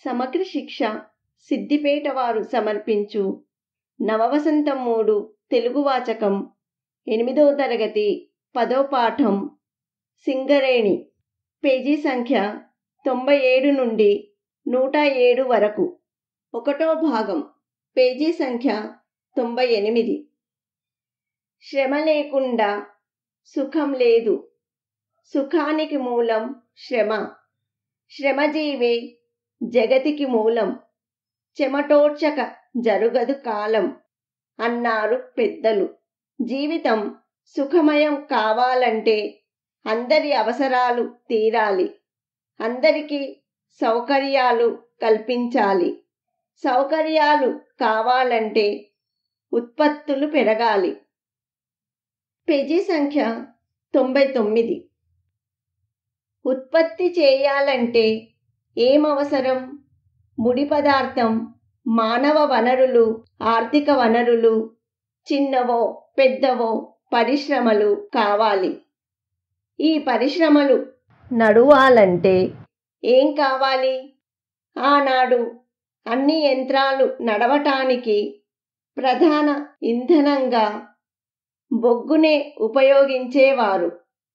సమగ్ర శిక్ష సిద్దిపేట వారు సమర్పించు నవవసంతం మూడు తెలుగు వాచకం ఎనిమిదో తరగతి పదో పాఠం సింగరేణి పేజీ సంఖ్య తొంభై ఏడు నుండి నూట ఏడు వరకు ఒకటో భాగం పేజీ సంఖ్య తొంభై ఎనిమిది శ్రమ లేకుండా సుఖం లేదు సుఖానికి మూలం శ్రమ శ్రమజీవే జగతికి మూలం చెమటోడ్చక జరుగదు కాలం అన్నారు పెద్దలు జీవితం సుఖమయం కావాలంటే అందరి అవసరాలు తీరాలి అందరికీ సౌకర్యాలు కల్పించాలి సౌకర్యాలు కావాలంటే ఉత్పత్తులు పెరగాలి పేజీ సంఖ్య తొంభై తొమ్మిది ఉత్పత్తి చేయాలంటే ఏమవసరం ముడి పదార్థం మానవ వనరులు ఆర్థిక వనరులు చిన్నవో పెద్దవో పరిశ్రమలు కావాలి ఈ పరిశ్రమలు నడువాలంటే ఏం కావాలి ఆనాడు అన్ని యంత్రాలు నడవటానికి ప్రధాన ఇంధనంగా బొగ్గునే ఉపయోగించేవారు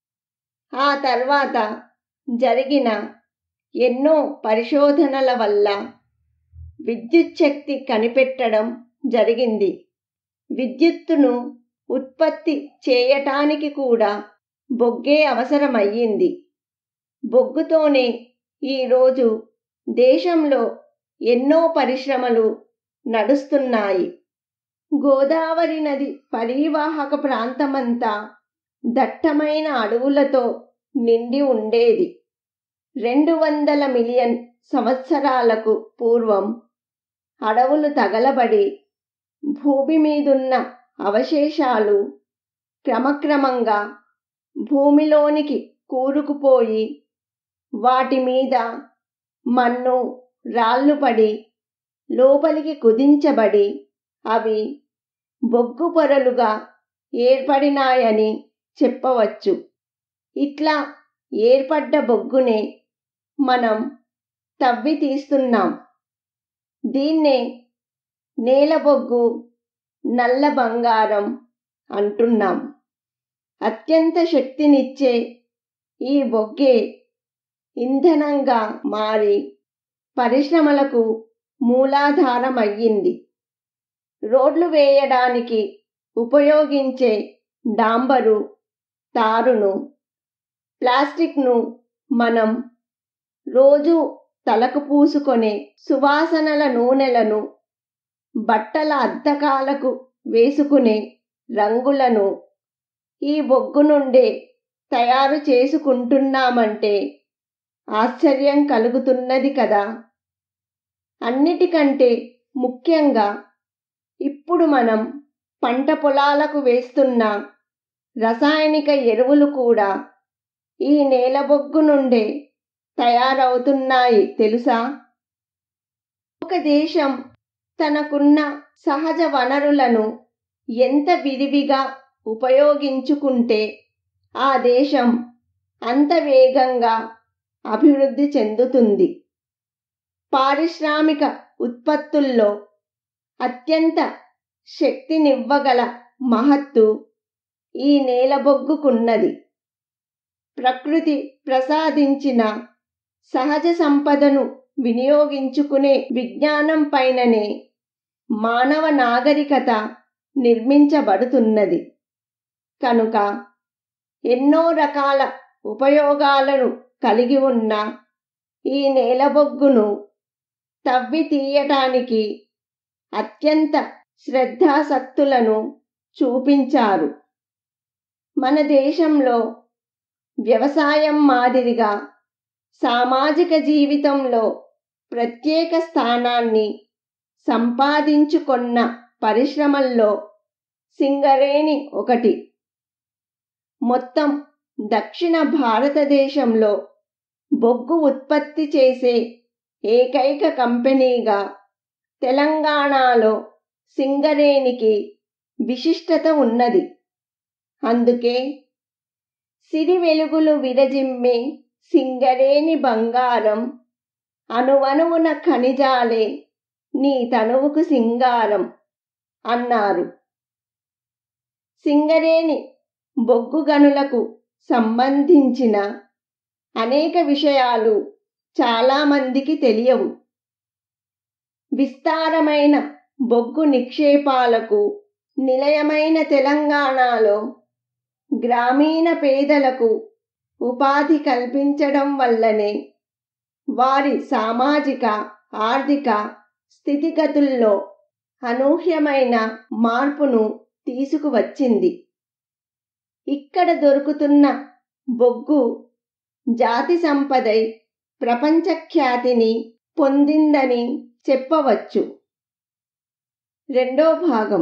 ఆ తర్వాత జరిగిన ఎన్నో పరిశోధనల వల్ల విద్యుత్ శక్తి కనిపెట్టడం జరిగింది విద్యుత్తును ఉత్పత్తి చేయటానికి కూడా బొగ్గే అవసరమయ్యింది బొగ్గుతోనే ఈరోజు దేశంలో ఎన్నో పరిశ్రమలు నడుస్తున్నాయి గోదావరి నది పరివాహక ప్రాంతమంతా దట్టమైన అడవులతో నిండి ఉండేది రెండు వందల మిలియన్ సంవత్సరాలకు పూర్వం అడవులు తగలబడి భూమి మీదున్న అవశేషాలు క్రమక్రమంగా భూమిలోనికి కూరుకుపోయి వాటి మీద మన్ను రాళ్ళు పడి లోపలికి కుదించబడి అవి బొగ్గు పొరలుగా ఏర్పడినాయని చెప్పవచ్చు ఇట్లా ఏర్పడ్డ బొగ్గునే మనం తవ్వి తీస్తున్నాం దీన్నే నేల బొగ్గు నల్ల బంగారం అంటున్నాం అత్యంత శక్తినిచ్చే ఈ బొగ్గే ఇంధనంగా మారి పరిశ్రమలకు మూలాధారమయ్యింది రోడ్లు వేయడానికి ఉపయోగించే డాంబరు తారును ప్లాస్టిక్ను మనం రోజు తలకు పూసుకొనే సువాసనల నూనెలను బట్టల అద్దకాలకు వేసుకునే రంగులను ఈ బొగ్గు నుండే తయారు చేసుకుంటున్నామంటే ఆశ్చర్యం కలుగుతున్నది కదా అన్నిటికంటే ముఖ్యంగా ఇప్పుడు మనం పంట పొలాలకు వేస్తున్న రసాయనిక ఎరువులు కూడా ఈ నేలబొగ్గు నుండే తయారవుతున్నాయి తెలుసా ఒక దేశం తనకున్న సహజ వనరులను ఎంత విరివిగా ఉపయోగించుకుంటే ఆ దేశం అంత వేగంగా అభివృద్ధి చెందుతుంది పారిశ్రామిక ఉత్పత్తుల్లో అత్యంత శక్తినివ్వగల మహత్తు ఈ నేలబొగ్గుకున్నది ప్రకృతి ప్రసాదించిన సహజ సంపదను వినియోగించుకునే విజ్ఞానం పైననే మానవ నాగరికత నిర్మించబడుతున్నది కనుక ఎన్నో రకాల ఉపయోగాలను కలిగి ఉన్న ఈ నేలబొగ్గును తవ్వి తీయటానికి అత్యంత శ్రద్ధాసక్తులను చూపించారు మన దేశంలో వ్యవసాయం మాదిరిగా సామాజిక జీవితంలో ప్రత్యేక స్థానాన్ని సంపాదించుకొన్న పరిశ్రమల్లో సింగరేణి ఒకటి మొత్తం దక్షిణ భారతదేశంలో బొగ్గు ఉత్పత్తి చేసే ఏకైక కంపెనీగా తెలంగాణలో సింగరేణికి విశిష్టత ఉన్నది అందుకే సిరి వెలుగులు విరజిమ్మే సింగరేణి బంగారం అనువనువున ఖనిజాలే నీ తనువుకు సింగారం అన్నారు సింగరేణి బొగ్గు గనులకు సంబంధించిన అనేక విషయాలు చాలామందికి తెలియవు విస్తారమైన బొగ్గు నిక్షేపాలకు నిలయమైన తెలంగాణలో గ్రామీణ పేదలకు ఉపాధి కల్పించడం వల్లనే వారి సామాజిక ఆర్థిక స్థితిగతుల్లో అనూహ్యమైన మార్పును తీసుకువచ్చింది ఇక్కడ దొరుకుతున్న బొగ్గు జాతి సంపదై ప్రపంచ ఖ్యాతిని పొందిందని చెప్పవచ్చు రెండో భాగం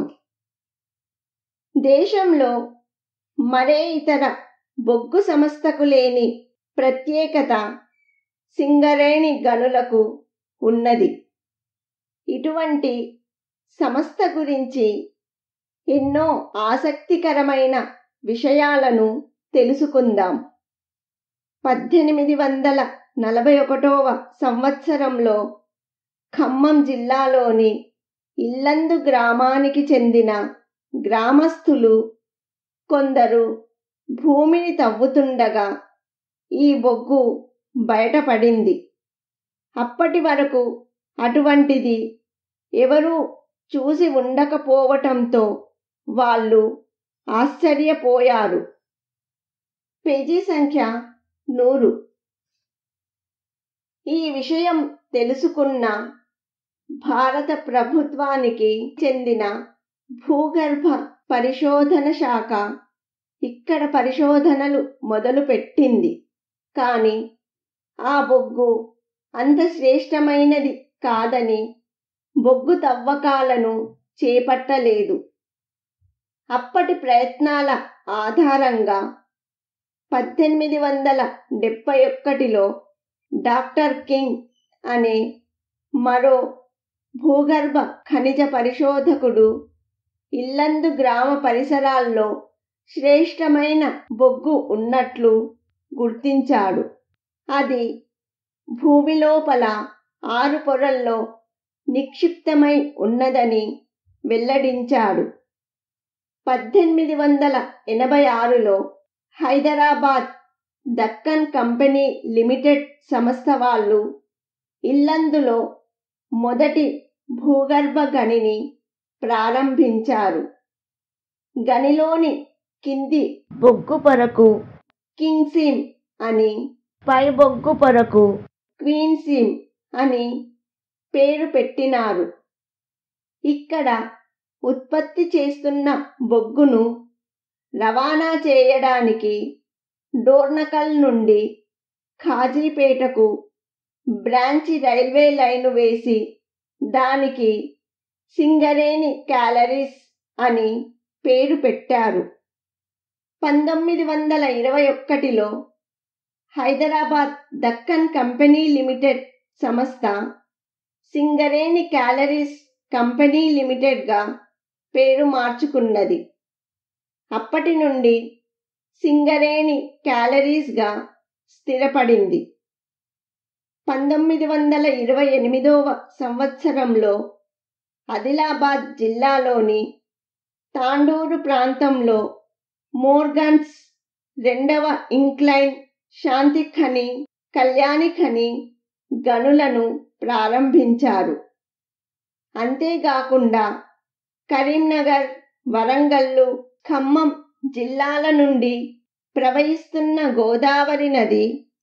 దేశంలో మరే ఇతర బొగ్గు సంస్థకు లేని ప్రత్యేకత సింగరేణి గనులకు ఉన్నది ఇటువంటి సంస్థ గురించి ఎన్నో ఆసక్తికరమైన విషయాలను తెలుసుకుందాం పద్దెనిమిది వందల నలభై ఒకటవ సంవత్సరంలో ఖమ్మం జిల్లాలోని ఇల్లందు గ్రామానికి చెందిన గ్రామస్థులు కొందరు భూమిని తవ్వుతుండగా ఈ బొగ్గు బయటపడింది అప్పటి వరకు అటువంటిది ఎవరూ చూసి ఉండకపోవటంతో వాళ్ళు ఆశ్చర్యపోయారు పేజీ సంఖ్య నూరు ఈ విషయం తెలుసుకున్న భారత ప్రభుత్వానికి చెందిన భూగర్భ పరిశోధన శాఖ ఇక్కడ పరిశోధనలు మొదలుపెట్టింది కానీ ఆ బొగ్గు అంత శ్రేష్టమైనది కాదని బొగ్గు తవ్వకాలను చేపట్టలేదు అప్పటి ప్రయత్నాల ఆధారంగా పద్దెనిమిది వందల డెబ్బై ఒక్కటిలో డాక్టర్ కింగ్ అనే మరో భూగర్భ ఖనిజ పరిశోధకుడు ఇల్లందు గ్రామ పరిసరాల్లో శ్రేష్టమైన బొగ్గు ఉన్నట్లు గుర్తించాడు అది భూమి లోపల ఆరు పొరల్లో నిక్షిప్తమై ఉన్నదని వెల్లడించాడు పద్దెనిమిది వందల ఎనభై ఆరులో హైదరాబాద్ దక్కన్ కంపెనీ లిమిటెడ్ సంస్థ వాళ్ళు ఇల్లందులో మొదటి భూగర్భ గనిని ప్రారంభించారు గనిలోని కింది బొగ్గు పొరకు కింగ్సిమ్ అని పై బొగ్గు పొరకు క్వీన్సిమ్ అని పేరు పెట్టినారు ఇక్కడ ఉత్పత్తి చేస్తున్న బొగ్గును రవాణా చేయడానికి డోర్నకల్ నుండి ఖాజీపేటకు బ్రాంచి రైల్వే లైను వేసి దానికి సింగరేణి క్యాలరీస్ అని పేరు పెట్టారు పంతొమ్మిది వందల ఇరవై ఒక్కటిలో హైదరాబాద్ దక్కన్ కంపెనీ లిమిటెడ్ సంస్థ సింగరేణి క్యాలరీస్ కంపెనీ లిమిటెడ్గా పేరు మార్చుకున్నది అప్పటి నుండి సింగరేణి క్యాలరీస్గా స్థిరపడింది పంతొమ్మిది వందల ఇరవై ఎనిమిదవ సంవత్సరంలో ఆదిలాబాద్ జిల్లాలోని తాండూరు ప్రాంతంలో మోర్గన్స్ రెండవ ఇంక్లైన్ శాంతి ఖని కళ్యాణి ఖని గనులను ప్రారంభించారు అంతేకాకుండా కరీంనగర్ వరంగల్లు ఖమ్మం జిల్లాల నుండి ప్రవహిస్తున్న గోదావరి నది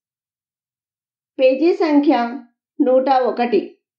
పేజీ సంఖ్య నూట ఒకటి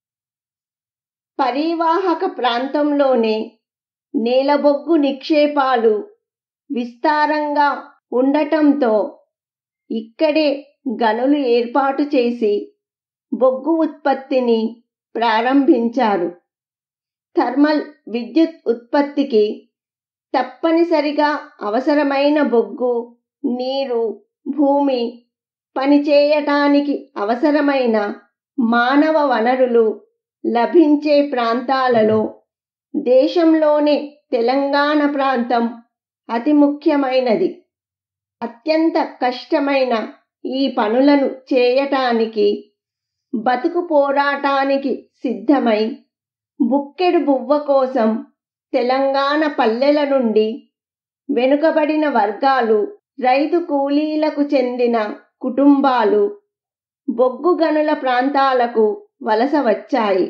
పరివాహక ప్రాంతంలోనే నేలబొగ్గు నిక్షేపాలు విస్తారంగా ఉండటంతో ఇక్కడే గనులు ఏర్పాటు చేసి బొగ్గు ఉత్పత్తిని ప్రారంభించారు థర్మల్ విద్యుత్ ఉత్పత్తికి తప్పనిసరిగా అవసరమైన బొగ్గు నీరు భూమి పనిచేయటానికి అవసరమైన మానవ వనరులు లభించే ప్రాంతాలలో దేశంలోనే తెలంగాణ ప్రాంతం అతి ముఖ్యమైనది అత్యంత కష్టమైన ఈ పనులను చేయటానికి బతుకు పోరాటానికి సిద్ధమై బుక్కెడు బువ్వ కోసం తెలంగాణ పల్లెల నుండి వెనుకబడిన వర్గాలు రైతు కూలీలకు చెందిన కుటుంబాలు బొగ్గు గనుల ప్రాంతాలకు వలస వచ్చాయి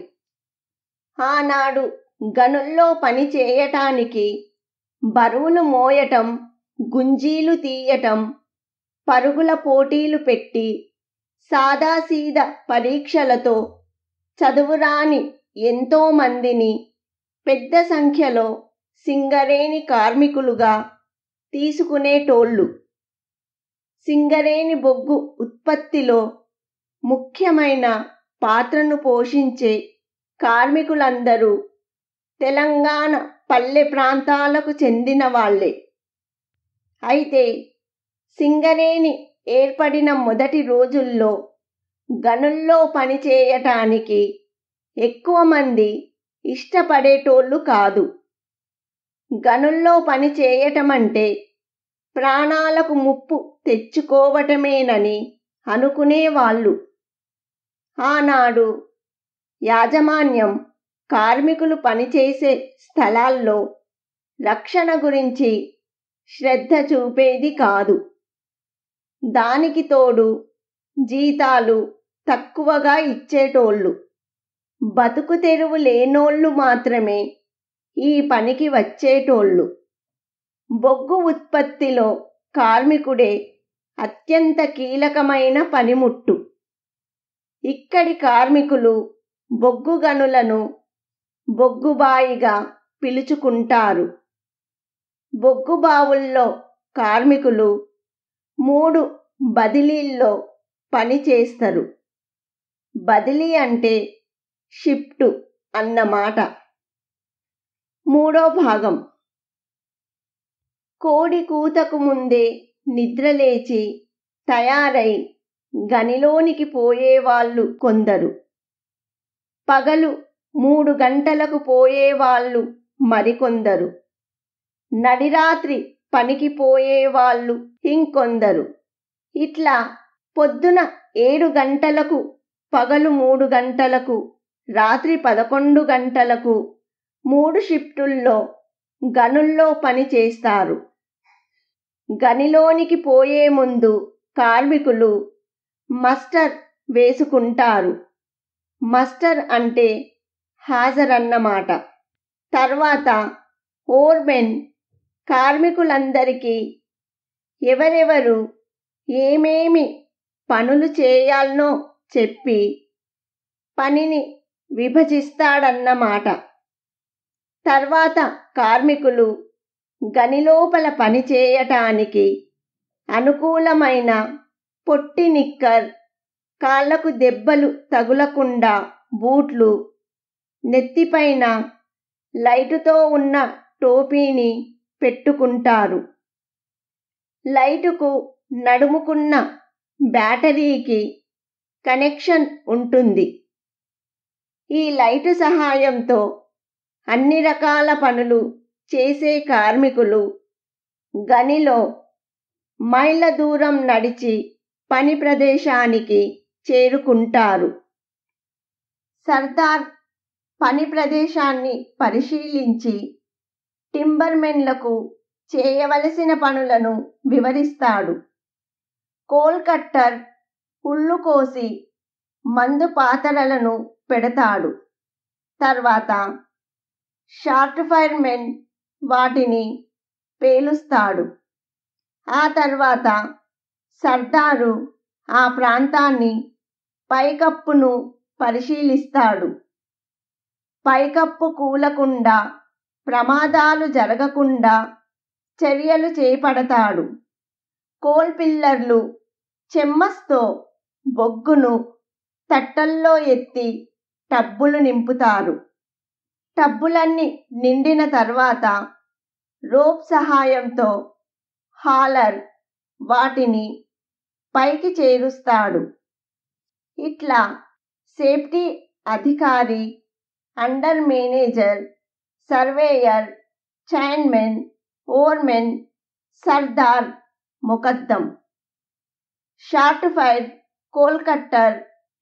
ఆనాడు గనుల్లో పని చేయటానికి బరువులు మోయటం గుంజీలు తీయటం పరుగుల పోటీలు పెట్టి సాదాసీద పరీక్షలతో చదువురాని ఎంతో మందిని పెద్ద సంఖ్యలో సింగరేణి కార్మికులుగా తీసుకునేటోళ్ళు సింగరేణి బొగ్గు ఉత్పత్తిలో ముఖ్యమైన పాత్రను పోషించే కార్మికులందరూ తెలంగాణ పల్లె ప్రాంతాలకు చెందిన వాళ్లే అయితే సింగరేణి ఏర్పడిన మొదటి రోజుల్లో గనుల్లో పనిచేయటానికి ఎక్కువ మంది ఇష్టపడేటోళ్ళు కాదు గనుల్లో పని చేయటమంటే ప్రాణాలకు ముప్పు తెచ్చుకోవటమేనని అనుకునేవాళ్ళు ఆనాడు యాజమాన్యం కార్మికులు పనిచేసే స్థలాల్లో రక్షణ గురించి శ్రద్ధ చూపేది కాదు దానికి తోడు జీతాలు తక్కువగా ఇచ్చేటోళ్ళు బతుకు తెరువు లేనోళ్ళు మాత్రమే ఈ పనికి వచ్చేటోళ్ళు బొగ్గు ఉత్పత్తిలో కార్మికుడే అత్యంత కీలకమైన పనిముట్టు ఇక్కడి కార్మికులు బొగ్గు గనులను బొగ్గుబాయిగా పిలుచుకుంటారు బొగ్గుబావుల్లో కార్మికులు మూడు బదిలీల్లో పని చేస్తారు బదిలీ అంటే షిఫ్టు అన్నమాట మూడో భాగం కోడి కూతకు ముందే నిద్రలేచి తయారై గనిలోనికి పోయేవాళ్ళు కొందరు పగలు మూడు గంటలకు పోయేవాళ్ళు మరికొందరు నడిరాత్రి పనికి పోయేవాళ్ళు ఇంకొందరు ఇట్లా పొద్దున ఏడు గంటలకు పగలు మూడు గంటలకు రాత్రి పదకొండు గంటలకు మూడు షిఫ్టుల్లో గనుల్లో పని చేస్తారు గనిలోనికి పోయే ముందు కార్మికులు మస్టర్ వేసుకుంటారు మస్టర్ అంటే హాజరన్నమాట తర్వాత ఓర్మెన్ కార్మికులందరికీ ఎవరెవరు ఏమేమి పనులు చేయాలనో చెప్పి పనిని విభజిస్తాడన్నమాట తర్వాత కార్మికులు గనిలోపల పని చేయటానికి అనుకూలమైన పొట్టి నిక్కర్ కాళ్లకు దెబ్బలు తగులకుండా బూట్లు నెత్తిపైన లైటుతో ఉన్న టోపీని పెట్టుకుంటారు లైటుకు నడుముకున్న బ్యాటరీకి కనెక్షన్ ఉంటుంది ఈ లైటు సహాయంతో అన్ని రకాల పనులు చేసే కార్మికులు గనిలో మైళ్ళ దూరం నడిచి పని ప్రదేశానికి చేరుకుంటారు సర్దార్ పని ప్రదేశాన్ని పరిశీలించి టింబర్మెన్లకు చేయవలసిన పనులను వివరిస్తాడు కోల్కట్టర్ పుల్లు కోసి మందు పాతరలను పెడతాడు తర్వాత షార్ట్ ఫైర్ మెన్ వాటిని పేలుస్తాడు ఆ తర్వాత సర్దారు ఆ ప్రాంతాన్ని పైకప్పును పరిశీలిస్తాడు పైకప్పు కూలకుండా ప్రమాదాలు జరగకుండా చర్యలు చేపడతాడు కోల్ పిల్లర్లు చెమ్మస్తో బొగ్గును తట్టల్లో ఎత్తి టబ్బులు నింపుతారు టబ్బులన్నీ నిండిన తర్వాత రోప్ సహాయంతో హాలర్ వాటిని పైకి చేరుస్తాడు ఇట్లా సేఫ్టీ అధికారి అండర్ మేనేజర్ సర్వేయర్ చైన్మెన్ ఓర్మెన్ సర్దార్ ముకద్దం shot fire coal cutter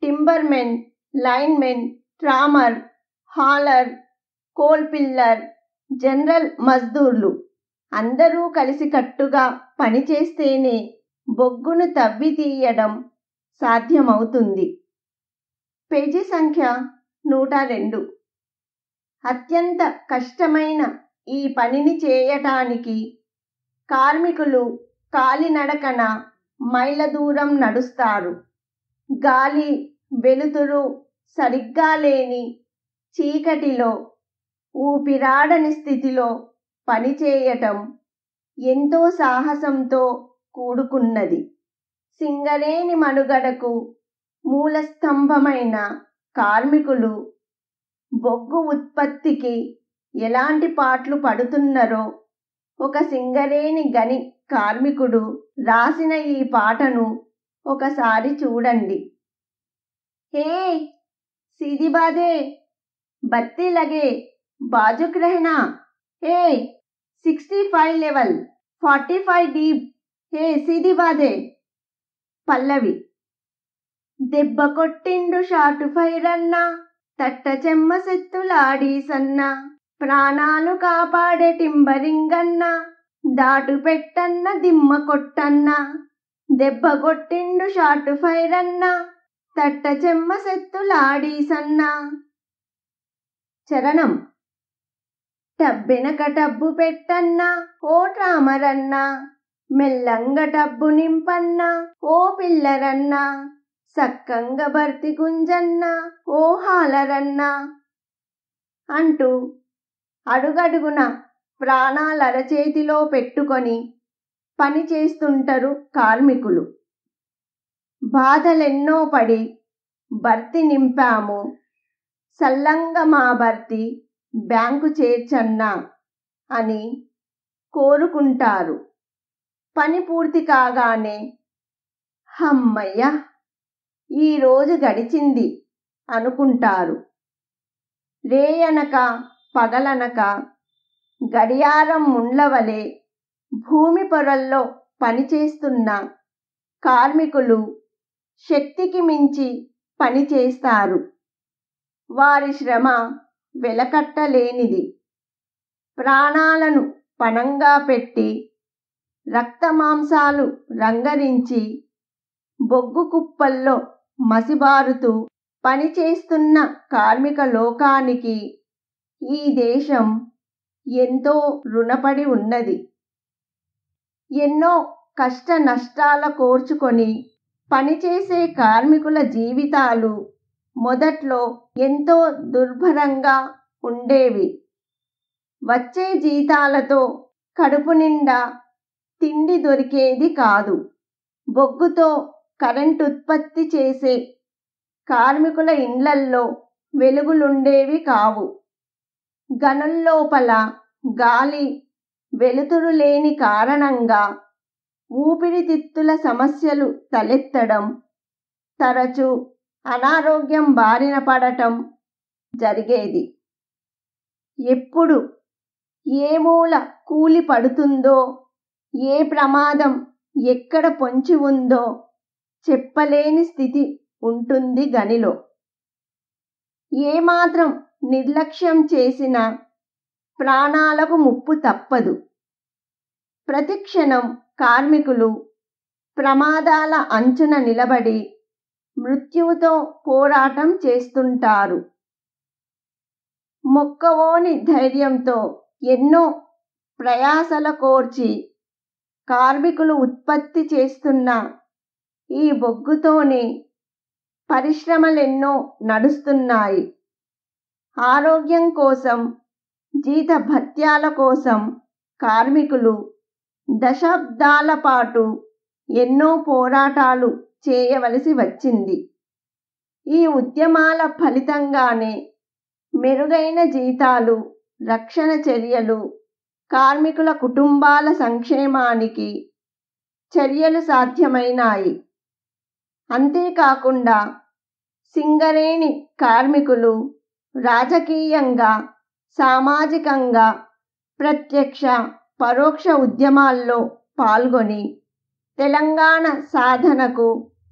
timbermen linemen trammer hauler coal pillar general మజ్దూర్లు అందరూ కలిసికట్టుగా పనిచేస్తేనే బొగ్గును తవ్వి తీయడం సాధ్యమవుతుంది పేజీ సంఖ్య నూట రెండు అత్యంత కష్టమైన ఈ పనిని చేయటానికి కార్మికులు కాలినడకన మైళ్ళ దూరం నడుస్తారు గాలి వెలుతురు సరిగ్గా లేని చీకటిలో ఊపిరాడని స్థితిలో పనిచేయటం ఎంతో సాహసంతో కూడుకున్నది సింగరేణి మనుగడకు మూలస్తంభమైన కార్మికులు బొగ్గు ఉత్పత్తికి ఎలాంటి పాట్లు పడుతున్నరో ఒక సింగరేణి గని కార్మికుడు రాసిన ఈ పాటను ఒకసారి చూడండి హే सीधी बाधे बत्ती लगे बाजुक रहना हे sixty five level forty five deep హే సీది బాధే పల్లవి దెబ్బ కొట్టిండు షాటు ఫైర్ అన్న తట్ట చెమ్మ సెత్తులాడి సన్న ప్రాణాలు కాపాడే టింబరింగన్న దాటు పెట్టన్న దిమ్మ కొట్టన్న దెబ్బ కొట్టిండు షాటు ఫైర్ అన్న తట్ట చెమ్మ సెత్తులాడి సన్న చరణం టబ్బెనక టబ్బు పెట్టన్నా ఓ ట్రామరన్నా మెల్లంగ టబ్బు నింపన్నా ఓ పిల్లరన్నా సక్కంగ భర్తి గుంజన్న ఓ హాలరన్నా అంటూ అడుగడుగున ప్రాణాలరచేతిలో పెట్టుకొని పని చేస్తుంటారు కార్మికులు బాధలెన్నో పడి భర్తీ నింపాము సల్లంగ మా భర్తీ బ్యాంకు చేర్చన్నా అని కోరుకుంటారు పని పూర్తి కాగానే హమ్మయ్య ఈరోజు గడిచింది అనుకుంటారు రేయనక పగలనక గడియారం ముండ్లవలే భూమి పొరల్లో పనిచేస్తున్న కార్మికులు శక్తికి మించి పనిచేస్తారు వారి శ్రమ వెలకట్టలేనిది ప్రాణాలను పణంగా పెట్టి రక్తమాంసాలు రంగరించి బొగ్గు కుప్పల్లో మసిబారుతూ పనిచేస్తున్న కార్మిక లోకానికి ఈ దేశం ఎంతో రుణపడి ఉన్నది ఎన్నో కష్ట నష్టాల కోర్చుకొని పనిచేసే కార్మికుల జీవితాలు మొదట్లో ఎంతో దుర్భరంగా ఉండేవి వచ్చే జీతాలతో కడుపు నిండా తిండి దొరికేది కాదు బొగ్గుతో కరెంట్ ఉత్పత్తి చేసే కార్మికుల ఇండ్లల్లో వెలుగులుండేవి కావు గనుల్లోపల గాలి వెలుతురు లేని కారణంగా ఊపిరితిత్తుల సమస్యలు తలెత్తడం తరచు అనారోగ్యం బారిన పడటం జరిగేది ఎప్పుడు ఏ మూల కూలి పడుతుందో ఏ ప్రమాదం ఎక్కడ పొంచి ఉందో చెప్పలేని స్థితి ఉంటుంది గనిలో ఏమాత్రం నిర్లక్ష్యం చేసినా ప్రాణాలకు ముప్పు తప్పదు ప్రతిక్షణం కార్మికులు ప్రమాదాల అంచున నిలబడి మృత్యువుతో పోరాటం చేస్తుంటారు మొక్కవోని ధైర్యంతో ఎన్నో ప్రయాసల కోర్చి కార్మికులు ఉత్పత్తి చేస్తున్న ఈ బొగ్గుతోనే పరిశ్రమలెన్నో నడుస్తున్నాయి ఆరోగ్యం కోసం జీత భత్యాల కోసం కార్మికులు దశాబ్దాల పాటు ఎన్నో పోరాటాలు చేయవలసి వచ్చింది ఈ ఉద్యమాల ఫలితంగానే మెరుగైన జీతాలు రక్షణ చర్యలు కార్మికుల కుటుంబాల సంక్షేమానికి చర్యలు సాధ్యమైనాయి అంతేకాకుండా సింగరేణి కార్మికులు రాజకీయంగా సామాజికంగా ప్రత్యక్ష పరోక్ష ఉద్యమాల్లో పాల్గొని తెలంగాణ సాధనకు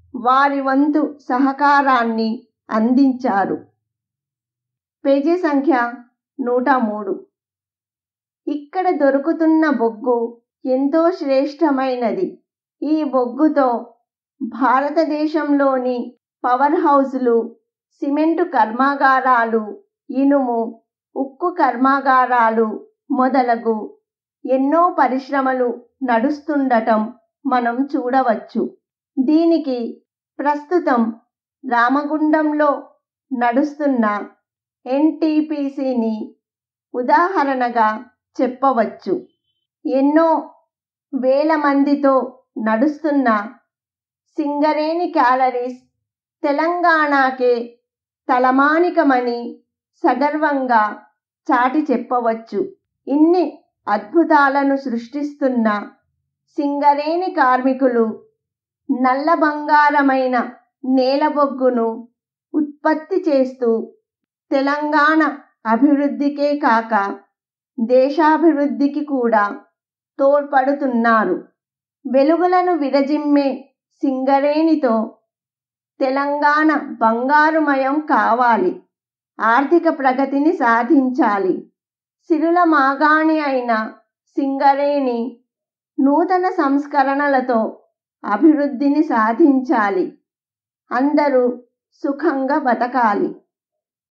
వారి వంతు సహకారాన్ని అందించారు పేజీ సంఖ్య నూట మూడు ఇక్కడ దొరుకుతున్న బొగ్గు ఎంతో శ్రేష్టమైనది ఈ బొగ్గుతో భారతదేశంలోని పవర్ హౌస్లు సిమెంటు కర్మాగారాలు ఇనుము ఉక్కు కర్మాగారాలు మొదలగు ఎన్నో పరిశ్రమలు నడుస్తుండటం మనం చూడవచ్చు దీనికి ప్రస్తుతం రామగుండంలో నడుస్తున్న ఎన్టీపీసీని ఉదాహరణగా చెప్పవచ్చు ఎన్నో వేల మందితో నడుస్తున్న సింగరేణి క్యాలరీస్ తెలంగాణకే తలమానికమని సగర్వంగా చాటి చెప్పవచ్చు ఇన్ని అద్భుతాలను సృష్టిస్తున్న సింగరేణి కార్మికులు నల్ల బంగారమైన నేలబొగ్గును ఉత్పత్తి చేస్తూ తెలంగాణ అభివృద్ధికే కాక దేశాభివృద్ధికి కూడా తోడ్పడుతున్నారు వెలుగులను విరజిమ్మే సింగరేణితో తెలంగాణ బంగారుమయం కావాలి ఆర్థిక ప్రగతిని సాధించాలి సిరుల మాగాణి అయిన సింగరేణి నూతన సంస్కరణలతో అభివృద్ధిని సాధించాలి అందరూ సుఖంగా బతకాలి